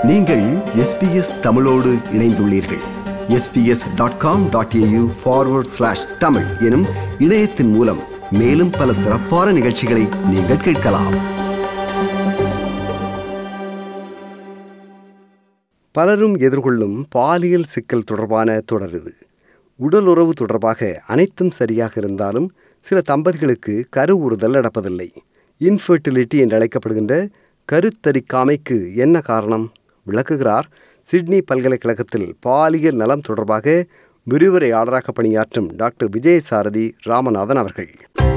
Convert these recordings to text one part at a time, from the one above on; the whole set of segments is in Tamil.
நீங்கள் எஸ்பிஎஸ் தமிழோடு இணைந்துள்ளீர்கள் SBS dot com dot AU forward slash Tamil எனும் இணையத்தின் மூலம் மேலும் பல சிறப்பான நிகழ்ச்சிகளை நீங்கள் கேட்கலாம் பலரும் எதிர்கொள்ளும் பாலியல் சிக்கல் தொடர்பான தொடர் இது உடல் உறவு தொடர்பாக அனைத்தும் சரியாக இருந்தாலும் சில தம்பதிகளுக்கு கரு ஊறுதல் நடப்பதில்லை இன்ஃபர்டிலிட்டி என்று அழைக்கப்படுகின்ற கருத்தரிக்காமைக்கு என்ன காரணம் விளக்குகிறார் சிட்னி பல்கலைக்கழகத்தில் பாலியல் நலம் தொடர்பாக விரிவுரையாளராக பணியாற்றும் டாக்டர் விஜய் சாரதி ராமநாதன் அவர்கள்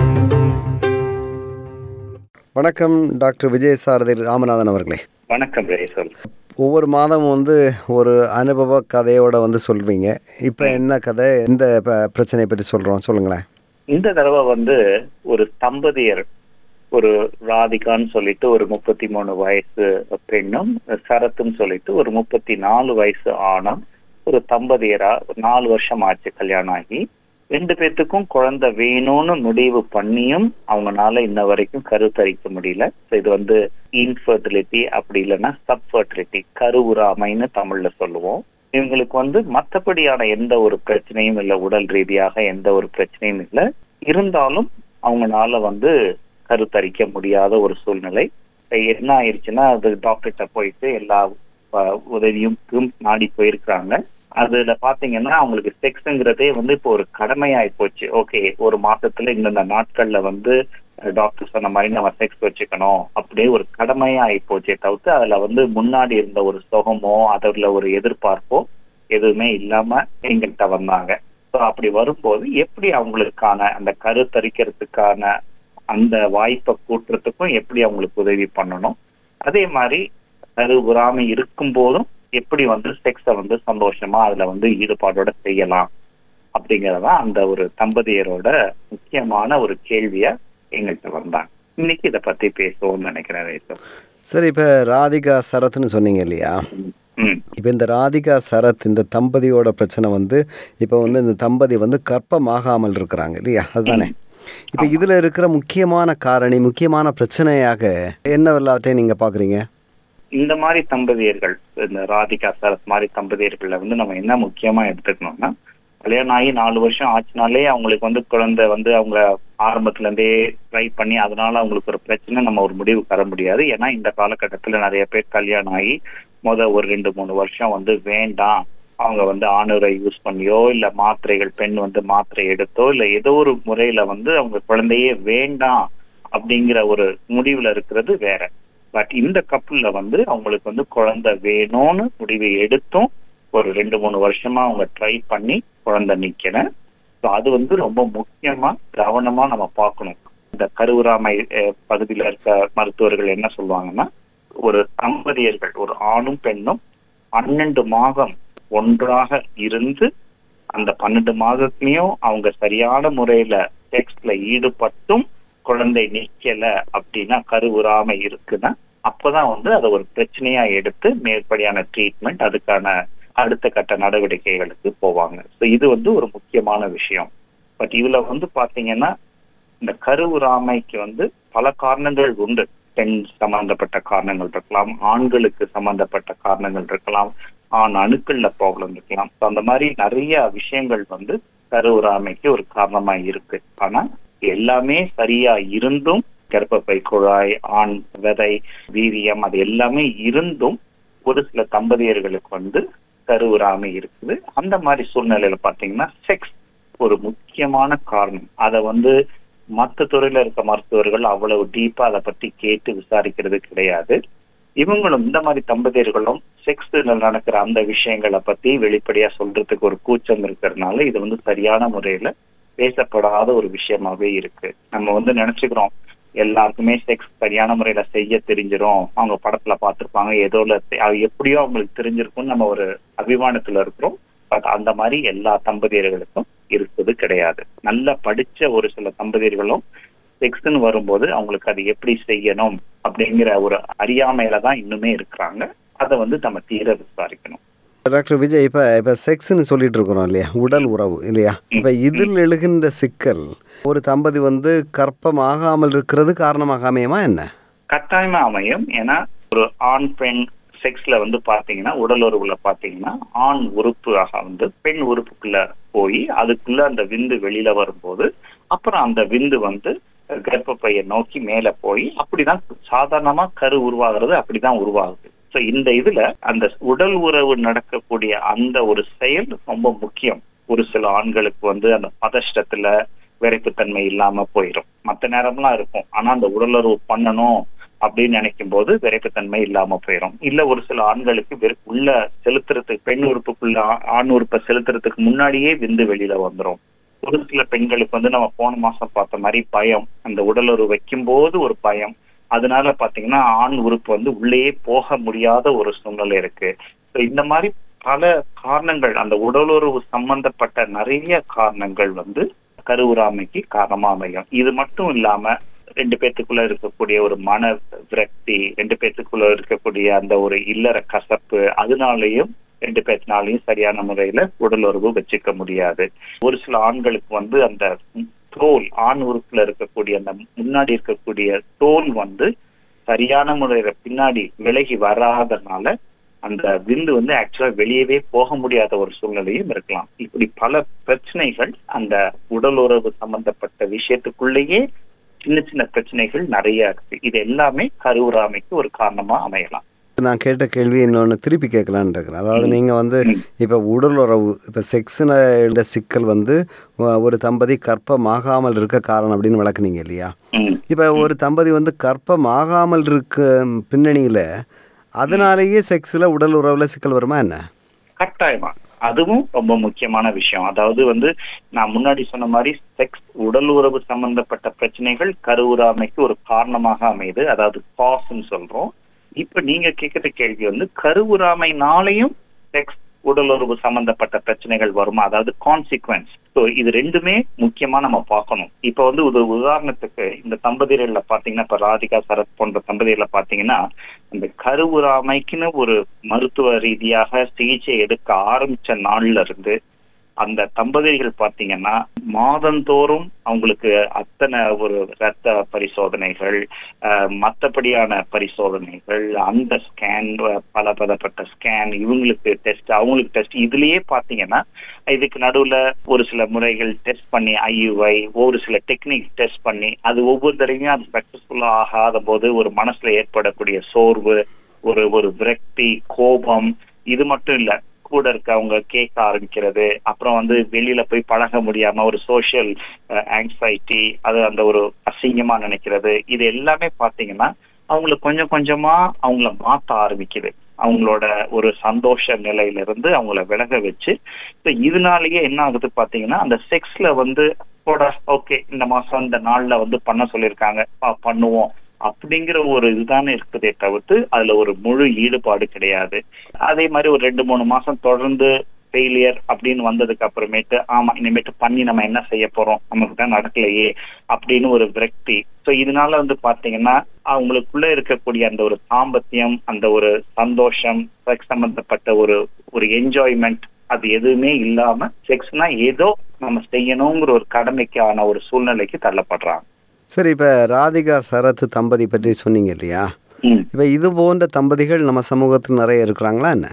வணக்கம் டாக்டர் விஜய் சாரதி ராமநாதன் அவர்களே வணக்கம் ரேசல் ஒவ்வொரு மாதம் வந்து ஒரு அனுபவ கதையோட வந்து சொல்வீங்க இப்போ என்ன கதை எந்த ப- பிரச்சனையை பற்றி சொல்கிறோம் சொல்லுங்களேன் இந்த தடவை வந்து ஒரு தம்பதியர் ஒரு ராதிகான்னு சொல்லிட்டு ஒரு முப்பத்தி மூணு வயசு பெண்ணும் சரத்துன்னு சொல்லிட்டு ஒரு முப்பத்தி நாலு வயசு ஆணும் ஒரு தம்பதியரா ஒரு நாலு வருஷம் ஆச்சு கல்யாணம் ஆகி ரெண்டு பேர்த்துக்கும் குழந்தை வேணும்னு முடிவு பண்ணியும் அவங்கனால இன்ன வரைக்கும் கருத்தரிக்க முடியல So இது வந்து இன்ஃபர்டிலிட்டி அப்படி இல்லைன்னா சப்ஃபர்டிலிட்டி கருவுறாமைன்னு தமிழ்ல சொல்லுவோம் இவங்களுக்கு வந்து மத்தபடியான எந்த ஒரு பிரச்சனையும் இல்லை உடல் ரீதியாக எந்த ஒரு பிரச்சனையும் இல்லை இருந்தாலும் அவங்கனால வந்து கருத்தரிக்க முடியாத ஒரு சூழ்நிலை என்ன ஆயிருச்சுன்னா அது டாக்டர்கிட்ட போயிட்டு எல்லா அஹ், உதவியும் கும் நாடி போயிருக்கிறாங்க அதுல பாத்தீங்கன்னா அவங்களுக்கு செக்ஸ்ங்கிறதே வந்து இப்போ ஒரு கடமையாயி போச்சு ஓகே ஒரு மாசத்துல இந்தந்த நாட்கள்ல வந்து டாக்டர் சொன்ன மாதிரி நம்ம செக்ஸ் வச்சுக்கணும் அப்படியே ஒரு கடமையா ஆகி போச்சே தவிர்த்து அதுல வந்து முன்னாடி இருந்த ஒரு சுகமோ அதுல ஒரு எதிர்பார்ப்போ எதுவுமே இல்லாம எங்கள்கிட்ட வந்தாங்க ஸோ அப்படி வரும்போது எப்படி அவங்களுக்கான அந்த கருத்தரிக்கிறதுக்கான அந்த வாய்ப்பை கூட்டுறதுக்கும் எப்படி அவங்களுக்கு உதவி பண்ணணும் அதே மாதிரி கரு உறாமை இருக்கும் போதும் எப்படி வந்து செக்ஸை வந்து சந்தோஷமா அதுல வந்து ஈடுபாடோட செய்யலாம் அப்படிங்கறதா அந்த ஒரு தம்பதியரோட முக்கியமான ஒரு கேள்வியா எங்கள்கிட்ட வந்தாங்க இன்னைக்கு இத பத்தி பேசுவோம்னு நினைக்கிறேன் ரேசு. சரி இப்போ ராதிகா சரத்னு சொன்னீங்க இல்லையா ம் இப்போ இந்த ராதிகா சரத் இந்த தம்பதியோட பிரச்சனை வந்து இப்போ வந்து இந்த தம்பதி வந்து கற்பமாகாமல் இருக்கிறாங்க இல்லையா அதுதானே இப்போ இதில் இருக்கிற முக்கியமான காரணி முக்கியமான பிரச்சனையாக என்ன எல்லாத்தையும் நீங்கள் பார்க்குறீங்க இந்த மாதிரி தம்பதியர்கள் இந்த ராதிகா சரத் மாதிரி தம்பதியர்கள்ல வந்து நம்ம என்ன முக்கியமா எடுத்துக்கணும்னா கல்யாணம் ஆகி நாலு வருஷம் ஆச்சுனாலே அவங்களுக்கு வந்து குழந்தை வந்து அவங்க ஆரம்பத்துல இருந்தே ட்ரை பண்ணி அதனால அவங்களுக்கு ஒரு பிரச்சனை நம்ம ஒரு முடிவு தர முடியாது ஏன்னா இந்த காலகட்டத்துல நிறைய பேர் கல்யாணம் ஆகி முத ஒரு ரெண்டு மூணு வருஷம் வந்து வேண்டாம் அவங்க வந்து ஆணுரை யூஸ் பண்ணியோ இல்ல மாத்திரைகள் பெண் வந்து மாத்திரை எடுத்தோ இல்ல ஏதோ ஒரு முறையில வந்து அவங்க குழந்தையே வேண்டாம் அப்படிங்கிற ஒரு முடிவுல இருக்கிறது வேற பட் இந்த கப்பல்ல வந்து அவங்களுக்கு வந்து குழந்தை வேணும்னு முடிவு எடுத்தும் ஒரு ரெண்டு மூணு வருஷமா அவங்க ட்ரை பண்ணி குழந்தை நிக்கல ஸோ அது வந்து ரொம்ப முக்கியமா கவனமா நம்ம பார்க்கணும் இந்த கருவுறாமை அஹ், பகுதியில இருக்க மருத்துவர்கள் என்ன சொல்லுவாங்கன்னா ஒரு தம்பதியர்கள் ஒரு ஆணும் பெண்ணும் பன்னெண்டு மாதம் ஒன்றாக இருந்து அந்த பன்னெண்டு மாதத்துலயும் அவங்க சரியான முறையில செக்ஸ்ல ஈடுபட்டும் குழந்தை நிக்கல அப்படின்னா கருவுறாமை இருக்குன்னா அப்பதான் வந்து அதை ஒரு பிரச்சனையா எடுத்து மேற்படியான ட்ரீட்மெண்ட் அதுக்கான அடுத்த கட்ட நடவடிக்கைகளுக்கு போவாங்க ஸோ இது வந்து ஒரு முக்கியமான விஷயம் பட் இதுல வந்து பாத்தீங்கன்னா இந்த கருவுறாமைக்கு வந்து பல காரணங்கள் உண்டு பெண் சம்பந்தப்பட்ட காரணங்கள் இருக்கலாம் ஆண்களுக்கு சம்பந்தப்பட்ட காரணங்கள் இருக்கலாம் ஆண் அணுக்கள்ல ப்ராப்ளம் இருக்கலாம் So அந்த மாதிரி நிறைய விஷயங்கள் வந்து கருவுறாமைக்கு ஒரு காரணமா இருக்கு ஆனா எல்லாமே சரியா இருந்தும் கர்ப்பப்பை குழாய் ஆண் விதை வீரியம் அது எல்லாமே இருந்தும் ஒரு சில தம்பதியர்களுக்கு வந்து கருவுறாமை இருக்குது அந்த மாதிரி சூழ்நிலையில பாத்தீங்கன்னா செக்ஸ் ஒரு முக்கியமான காரணம் அதை வந்து மத்த துறையில இருக்க மருத்துவர்கள் அவ்வளவு டீப்பா அதை பத்தி கேட்டு விசாரிக்கிறது கிடையாது இவங்களும் இந்த மாதிரி தம்பதியர்களும் செக்ஸ் நடக்கிற அந்த விஷயங்களை பத்தி வெளிப்படையா சொல்றதுக்கு ஒரு கூச்சம் இருக்கிறதுனால இது வந்து சரியான முறையில பேசப்படாத ஒரு விஷயமாவே இருக்கு நம்ம வந்து நினைச்சுக்கிறோம் எல்லாருக்குமே செக்ஸ் சரியான முறையில செய்ய தெரிஞ்சிரும் அவங்க படத்துல பார்த்திருப்பாங்க ஏதோ இல்ல தெ- அது எப்படியோ அவங்களுக்கு தெரிஞ்சிருக்கும்னு நம்ம ஒரு அபிமானத்துல இருக்கிறோம் பட் அந்த மாதிரி எல்லா தம்பதியர்களுக்கும் இருக்குது கிடையாது நல்லா படிச்ச ஒரு சில தம்பதியர்களும் செக்ஸ்ன்னு வரும்போது அவங்களுக்கு அது எப்படி செய்யணும் அப்படிங்கிற ஒரு அறியாமையில தான் இன்னுமே இருக்கிறாங்க அதை வந்து நம்ம தீர விசாரிக்கணும் டாக்டர் விஜய் இப்போ இப்போ செக்ஸ்ன்னு சொல்லிட்டு இருக்கிறோம் இல்லையா உடல் உறவு இல்லையா இப்போ இதில் எழுகின்ற சிக்கல் ஒரு தம்பதி வந்து கற்பமாகாமல் இருக்கிறது காரணமாக அமையுமா என்ன கட்டாயமா அமையும் ஏன்னா ஒரு ஆண் பெண் செக்ஸ்ல வந்து பாத்தீங்கன்னா உடல் உறவுல பாத்தீங்கன்னா ஆண் உறுப்பாக வந்து பெண் உறுப்புக்குள்ள போய் அதுக்குள்ள அந்த விந்து வெளியில வரும்போது அப்புறம் அந்த விந்து வந்து கர்ப்பப்பையை நோக்கி மேல போய் அப்படிதான் சாதாரணமா கரு உருவாகிறது அப்படிதான் உருவாகுது சோ இந்த இதுல அந்த உடல் உறவு நடக்கக்கூடிய அந்த ஒரு செயல் ரொம்ப முக்கியம் ஒரு சில ஆண்களுக்கு வந்து அந்த பதஷ்டத்துல விரைப்புத்தன்மை இல்லாம போயிடும் மத்த நேரம்லாம் இருக்கும் ஆனா அந்த உடலுறவு பண்ணணும் அப்படின்னு நினைக்கும் போது விரைப்புத்தன்மை இல்லாம போயிடும் இல்ல ஒரு சில ஆண்களுக்கு வெறு- உள்ள செலுத்துறதுக்கு பெண் உறுப்புக்குள்ள ஆ- ஆண் உறுப்பை செலுத்துறதுக்கு முன்னாடியே விந்து வெளியில வந்துரும் ஒரு சில பெண்களுக்கு வந்து நம்ம போன மாசம் பார்த்த மாதிரி பயம் அந்த உடலுறவு வைக்கும் போது ஒரு பயம் அதனால பாத்தீங்கன்னா ஆண் உறுப்பு வந்து உள்ளேயே போக முடியாத ஒரு சூழ்நிலை இருக்கு So இந்த மாதிரி பல காரணங்கள் அந்த உடலுறவு சம்பந்தப்பட்ட நிறைய காரணங்கள் வந்து கருவுறாமைக்கு காரணமா அமையும் இது மட்டும் இல்லாம ரெண்டு பேத்துக்குள்ள இருக்கக்கூடிய ஒரு மன விரக்தி ரெண்டு பேத்துக்குள்ள இருக்கக்கூடிய அந்த ஒரு இல்லற கசப்பு அதனாலயும் ரெண்டு பேத்தினாலையும் சரியான முறையில உடலுறவு வச்சுக்க முடியாது ஒரு சில ஆண்களுக்கு வந்து அந்த தோல் ஆண் உறுப்புல இருக்கக்கூடிய அந்த முன்னாடி இருக்கக்கூடிய தோல் வந்து சரியான முறையில பின்னாடி விலகி வராதனால அந்த விந்து வந்து ஆக்சுவலா வெளியவே போக முடியாத ஒரு சூழ்நிலையும் இருக்கலாம் இப்படி பல பிரச்சனைகள் அந்த உடல் உறவு சம்பந்தப்பட்ட விஷயத்துக்குள்ளேயே சின்ன சின்ன பிரச்சனைகள் நிறைய இருக்கு இது எல்லாமே கருவுறாமைக்கு ஒரு காரணமா அமையலாம் நான் கேட்ட கேள்வி இன்னொன்று திருப்பி கேட்கலான்னு இருக்கிறேன் அதாவது நீங்கள் வந்து ம். இப்போ உடல் உறவு இப்போ செக்ஸின சிக்கல் வந்து ஒ- ஒரு தம்பதி கற்பமாகாமல் இருக்க காரணம் அப்படின்னு விளக்குனீங்க இல்லையா ம். இப்போ ஒரு தம்பதி வந்து கற்பமாகாமல் இருக்க பின்னணியில் அதனாலேயே செக்ஸில் உடல் உறவில் சிக்கல் வருமா என்ன கட்டாயமா அதுவும் ரொம்ப முக்கியமான விஷயம் அதாவது வந்து நான் முன்னாடி சொன்ன மாதிரி செக்ஸ் உடல் உறவு சம்பந்தப்பட்ட பிரச்சனைகள் கருவுறாமைக்கு ஒரு காரணமாக அமையுது அதாவது காஸ்ன்னு சொல்றோம் இப்ப நீங்க கேட்கிற கேள்வி வந்து கருவுறாமைனாலையும் செக்ஸ் உடல் உறவு சம்பந்தப்பட்ட பிரச்சனைகள் வருமா அதாவது கான்சிக்வன்ஸ் ஸோ இது ரெண்டுமே முக்கியமா நம்ம பார்க்கணும் இப்ப வந்து ஒரு உதாரணத்துக்கு இந்த தம்பதியர்கள்ல பாத்தீங்கன்னா இப்ப ராதிகா சரத் போன்ற தம்பதியர்ல பாத்தீங்கன்னா இந்த கருவுறாமைக்குன்னு ஒரு மருத்துவ ரீதியாக சிகிச்சை எடுக்க ஆரம்பிச்ச நாள்ல இருந்து அந்த தம்பதிகள் பாத்தீங்கன்னா மாதந்தோறும் அவங்களுக்கு அத்தனை ஒரு ரத்த பரிசோதனைகள் அஹ், மத்தபடியான பரிசோதனைகள் அந்த ஸ்கேன் பல பதப்பட்ட ஸ்கேன் இவங்களுக்கு டெஸ்ட் அவங்களுக்கு டெஸ்ட் இதுலயே பாத்தீங்கன்னா இதுக்கு நடுவுல ஒரு சில முறைகள் டெஸ்ட் பண்ணி ஐயுஐ ஒரு சில டெக்னிக் டெஸ்ட் பண்ணி அது ஒவ்வொரு தடவையும் அது சக்சஸ்ஃபுல்லா ஆகாத போது ஒரு மனசுல ஏற்படக்கூடிய சோர்வு ஒரு ஒரு விரக்தி கோபம் இது மட்டும் இல்ல கூட இருக்கவங்க கேட்க ஆரம்பிக்கிறது அப்புறம் வந்து வெளியில போய் பழக முடியாம ஒரு சோஷியல் ஆங்ஸைட்டி அது அந்த ஒரு அசிங்கமா நினைக்கிறது இது எல்லாமே பாத்தீங்கன்னா அவங்களுக்கு கொஞ்சம் கொஞ்சமா அவங்கள மாத்த ஆரம்பிக்குது அவங்களோட ஒரு சந்தோஷ நிலையில இருந்து அவங்கள விலக வச்சு இப்ப இதனாலயே என்ன ஆகுது பாத்தீங்கன்னா அந்த செக்ஸ்ல வந்து ஓகே இந்த மாசம் இந்த நாள்ல வந்து பண்ண சொல்லியிருக்காங்க பா, பண்ணுவோம் அப்படிங்கிற ஒரு இதுதானே இருக்குதே தவிர்த்து அதுல ஒரு முழு ஈடுபாடு கிடையாது அதே மாதிரி ஒரு ரெண்டு மூணு மாசம் தொடர்ந்து ஃபெயிலியர் அப்படின்னு வந்ததுக்கு அப்புறமேட்டு ஆமா இனிமேட்டு பண்ணி நம்ம என்ன செய்ய போறோம் நமக்கு தான் நடக்கலையே அப்படின்னு ஒரு விரக்தி சோ இதனால வந்து பாத்தீங்கன்னா அவங்களுக்குள்ள இருக்கக்கூடிய அந்த ஒரு சாம்பத்தியம் அந்த ஒரு சந்தோஷம் செக்ஸ் சம்பந்தப்பட்ட ஒரு ஒரு என்ஜாய்மெண்ட் அது எதுவுமே இல்லாம செக்ஸ்னா ஏதோ நம்ம செய்யணுங்கிற ஒரு கடமைக்கான ஒரு சூழ்நிலைக்கு தள்ளப்படுறாங்க சரி இப்போ ராதிகா சரத் தம்பதி பற்றி சொன்னீங்க இல்லையா ம். இப்போ இது போன்ற தம்பதிகள் நம்ம சமூகத்தில் நிறைய இருக்கிறாங்களா என்ன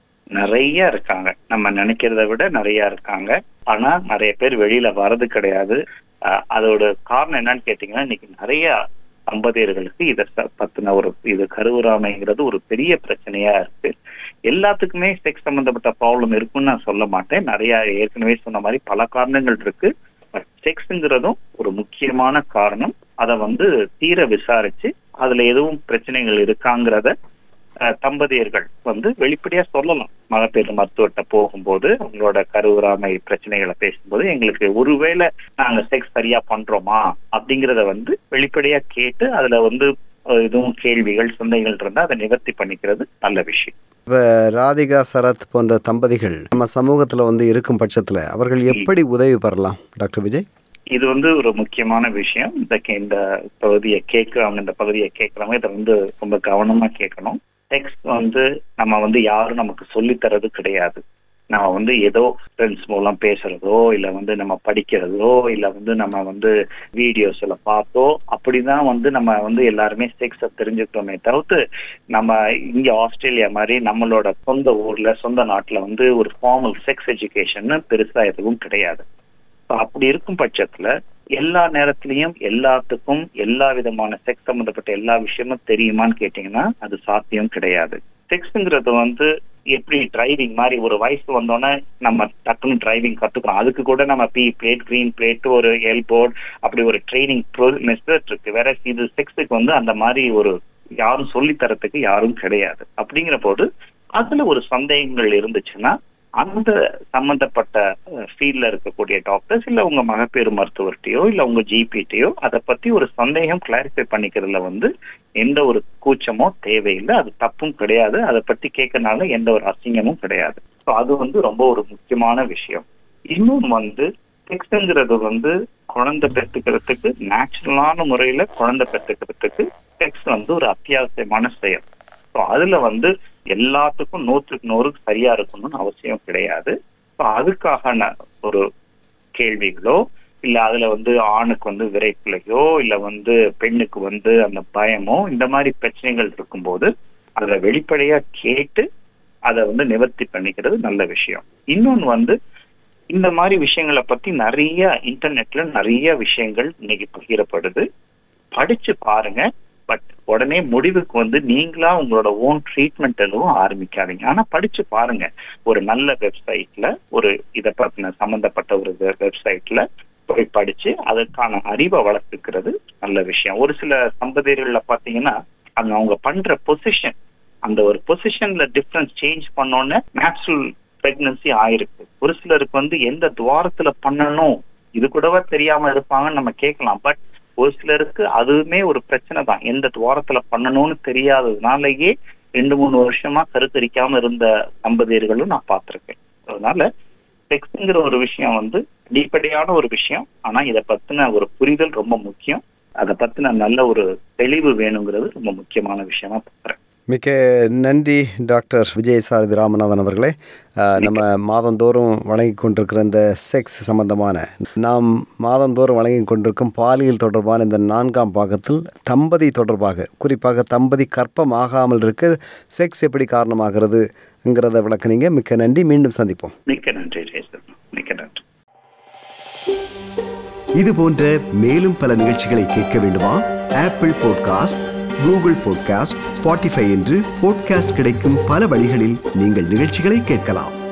நிறைய இருக்காங்க நம்ம நினைக்கிறத விட நிறைய இருக்காங்க ஆனா நிறைய பேர் வெளியில வர்றது கிடையாது அஹ் அதோட காரணம் என்னன்னு கேட்டீங்கன்னா இன்னைக்கு நிறைய தம்பதியர்களுக்கு இதை ச- பத்தின ஒரு இது கருவுறாமைங்கிறது ஒரு பெரிய பிரச்சனையா இருக்கு எல்லாத்துக்குமே செக்ஸ் சம்பந்தப்பட்ட ப்ராப்ளம் இருக்குன்னு நான் சொல்ல மாட்டேன் நிறைய ஏற்கனவே சொன்ன மாதிரி பல காரணங்கள் இருக்கு பட் செக்ஸ்ங்கிறதும் ஒரு முக்கியமான காரணம் அதை வந்து தீர விசாரிச்சு அதுல எதுவும் பிரச்சனைகள் இருக்காங்கிறத அஹ், தம்பதியர்கள் வந்து வெளிப்படையா சொல்லலாம் மகப்பேறு மருத்துவர்கிட்ட போகும்போது அவங்களோட கருவுறாமை பிரச்சனைகளை பேசும்போது எங்களுக்கு ஒருவேளை நாங்க செக்ஸ் சரியா பண்றோமா அப்படிங்கறத வந்து வெளிப்படையா கேட்டு அதுல வந்து அஹ், எதுவும் கேள்விகள் சந்தைகள் இருந்தா அதை நிவர்த்தி பண்ணிக்கிறது நல்ல விஷயம் இப்போ ராதிகா சரத் போன்ற தம்பதிகள் நம்ம சமூகத்தில் வந்து இருக்கும் பட்சத்தில் அவர்கள் எப்படி உதவி பெறலாம் டாக்டர் விஜய் இது வந்து ஒரு முக்கியமான விஷயம் இந்த கே- இந்த பகுதியை கேட்கிறவங்க இந்த பகுதியை கேட்கறவங்க இதை வந்து ரொம்ப கவனமா கேட்கணும் டெக்ஸ்ட் வந்து நம்ம வந்து யாரும் நமக்கு சொல்லி தரது கிடையாது நம்ம வந்து ஏதோ ஃப்ரெண்ட்ஸ் மூலம் பேசுறதோ இல்ல வந்து நம்ம படிக்கிறதோ இல்ல வந்து நம்ம வந்து வீடியோஸ்ல பார்த்தோ அப்படிதான் வந்து நம்ம வந்து எல்லாருமே செக்ஸ தெரிஞ்சுக்கிட்டோமே தவிர்த்து நம்ம இங்க ஆஸ்திரேலியா மாதிரி நம்மளோட சொந்த ஊர்ல சொந்த நாட்டுல வந்து ஒரு ஃபார்மல் செக்ஸ் எஜுகேஷன் பெருசா எதுவும் கிடையாது So அப்படி இருக்கும் பட்சத்துல எல்லா நேரத்திலையும் எல்லாத்துக்கும் எல்லா விதமான செக்ஸ் சம்பந்தப்பட்ட எல்லா விஷயமும் தெரியுமான்னு கேட்டீங்கன்னா அது சாத்தியம் கிடையாது செக்ஸ்ங்கிறது வந்து எப்படி டிரைவிங் மாதிரி ஒரு வயசு வந்தோடனே நம்ம டக்குன்னு டிரைவிங் கத்துக்கிறோம் அதுக்கு கூட நம்ம பி பிளேட் கிரீன் பிளேட் ஒரு எல் போர்ட் அப்படி ஒரு ட்ரைனிங் மெத்தட் இருக்கு வேற இது செக்ஸுக்கு வந்து அந்த மாதிரி ஒரு யாரும் சொல்லி தரத்துக்கு யாரும் கிடையாது அப்படிங்கிற போது அதுல ஒரு சந்தேகங்கள் இருந்துச்சுன்னா அந்த சம்பந்தப்பட்ட ஃபீல்ட்ல இருக்கக்கூடிய டாக்டர்ஸ் இல்ல உங்க மகப்பேறு மருத்துவர்கிட்டயோ இல்ல உங்க ஜிபிட்டையோ அதை பத்தி ஒரு சந்தேகம் கிளாரிஃபை பண்ணிக்கிறதுல வந்து எந்த ஒரு கூச்சமோ தேவையில்லை அது தப்பும் கிடையாது அதை பத்தி கேட்கறனால எந்த ஒரு அசிங்கமும் கிடையாது ஸோ அது வந்து ரொம்ப ஒரு முக்கியமான விஷயம் இன்னொன்று வந்து செக்ஸ்ங்கிறது வந்து குழந்தை பெற்றுக்கிறதுக்கு நேச்சுரலான முறையில குழந்தை பெற்றுக்கிறதுக்கு செக்ஸ் வந்து ஒரு அத்தியாவசியமான செயல் ஸோ அதுல வந்து எல்லாத்துக்கும் நூற்றுக்கு நூறு சரியா இருக்கணும்னு அவசியம் கிடையாது ஸோ அதுக்காக ஒரு கேள்விகளோ இல்ல அதுல வந்து ஆணுக்கு வந்து விரைப்பிலையோ இல்ல வந்து பெண்ணுக்கு வந்து அந்த பயமோ இந்த மாதிரி பிரச்சனைகள் இருக்கும்போது அதை வெளிப்படையா கேட்டு அதை வந்து நிவர்த்தி பண்ணிக்கிறது நல்ல விஷயம் இன்னொன்னு வந்து இந்த மாதிரி விஷயங்களை பத்தி நிறைய இன்டர்நெட்ல நிறைய விஷயங்கள் இன்னைக்கு பகிரப்படுது படிச்சு பாருங்க பட் உடனே முடிவுக்கு வந்து நீங்களா உங்களோட ஓன் ட்ரீட்மெண்ட் எதுவும் ஆரம்பிக்காதீங்க ஆனா படிச்சு பாருங்க ஒரு நல்ல வெப்சைட்ல ஒரு இதை பத்தின சம்பந்தப்பட்ட ஒரு வெப்சைட்ல போய் படிச்சு அதற்கான அறிவை வளர்த்துக்கிறது நல்ல விஷயம் ஒரு சில சம்பதிகள்ல பாத்தீங்கன்னா அங்க அவங்க பண்ற பொசிஷன் அந்த ஒரு பொசிஷன்ல டிஃபரன்ஸ் சேஞ்ச் பண்ணோன்னு நேச்சுரல் பிரெக்னன்சி ஆயிருக்கு ஒரு சிலருக்கு வந்து எந்த துவாரத்துல பண்ணணும் இது கூடவா தெரியாம இருப்பாங்கன்னு நம்ம கேட்கலாம் பட் ஒரு சிலருக்கு அதுவுமே ஒரு பிரச்சனை தான் எந்த துவாரத்துல பண்ணணும்னு தெரியாததுனாலயே ரெண்டு மூணு வருஷமா கருத்தரிக்காம இருந்த தம்பதியர்களும் நான் பார்த்திருக்கேன் அதனால செக்ஸ்ங்கிற ஒரு விஷயம் வந்து அடிப்படையான ஒரு விஷயம் ஆனா இதை பத்தின ஒரு புரிதல் ரொம்ப முக்கியம் அதை பத்தின நல்ல ஒரு தெளிவு வேணுங்கிறது ரொம்ப முக்கியமான விஷயமா பார்க்குறேன் மிக்க நன்றி டாக்டர் விஜயசாரதி ராமநாதன் அவர்களே நம்ம மாதந்தோறும் வழங்கி கொண்டிருக்கிற இந்த செக்ஸ் சம்பந்தமான நாம் மாதந்தோறும் வழங்கி கொண்டிருக்கும் பாலியல் தொடர்பான இந்த நான்காம் பாகத்தில் தம்பதி தொடர்பாக குறிப்பாக தம்பதி கற்பம் ஆகாமல் இருக்க செக்ஸ் எப்படி காரணமாகிறதுங்கிறத விளக்குனீங்க மிக்க நன்றி மீண்டும் சந்திப்போம் மிக்க நன்றி மிக்க நன்றி இது போன்ற மேலும் பல நிகழ்ச்சிகளை கேட்க வேண்டுமா Apple podcast Google podcast Spotify என்று பாட்காஸ்ட் கிடைக்கும் பல வழிகளில் நீங்கள் நிகழ்ச்சிகளை கேட்கலாம்